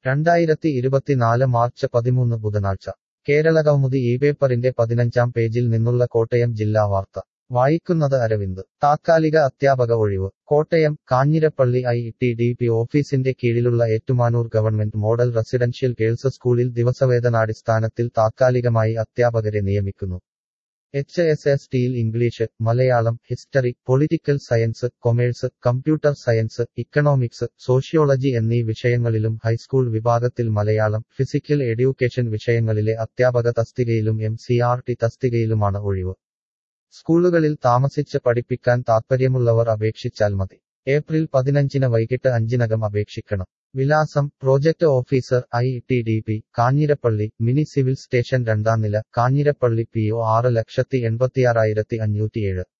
രണ്ടായിരത്തി ഇരുപത്തിനാല് മാർച്ച് പതിമൂന്ന് ബുധനാഴ്ച കേരളകൗമുദി ഈ പേപ്പറിന്റെ പതിനഞ്ചാം പേജിൽ നിന്നുള്ള കോട്ടയം ജില്ലാ വാർത്ത വായിക്കുന്നത് അരവിന്ദ് താത്കാലിക അധ്യാപക ഒഴിവ് Kottayam Kanjirappally I T D P ഓഫീസിന്റെ കീഴിലുള്ള Ettumanoor government model residential girls സ്കൂളിൽ ദിവസവേതനാടിസ്ഥാനത്തിൽ താത്കാലികമായി അധ്യാപകരെ നിയമിക്കുന്നു എച്ച് എസ് എസ് ടിയിൽ English Malayalam history political science commerce computer science economics sociology എന്നീ വിഷയങ്ങളിലും ഹൈസ്കൂൾ വിഭാഗത്തിൽ മലയാളം ഫിസിക്കൽ എഡ്യൂക്കേഷൻ വിഷയങ്ങളിലെ അധ്യാപക തസ്തികയിലും എം സി ആർ ടി തസ്തികയിലുമാണ് ഒഴിവ് സ്കൂളുകളിൽ താമസിച്ച് പഠിപ്പിക്കാൻ താൽപ്പര്യമുള്ളവർ അപേക്ഷിച്ചാൽ മതി ഏപ്രിൽ പതിനഞ്ചിന് വൈകിട്ട് അഞ്ചിനകം അപേക്ഷിക്കണം വിലാസം project officer I T D P Kanjirappally mini civil station രണ്ടാം നില കാഞ്ഞിരപ്പള്ളി പി ഒ ആറ് ലക്ഷത്തി എൺപത്തിയാറായിരത്തി അഞ്ഞൂറ്റിയേഴ്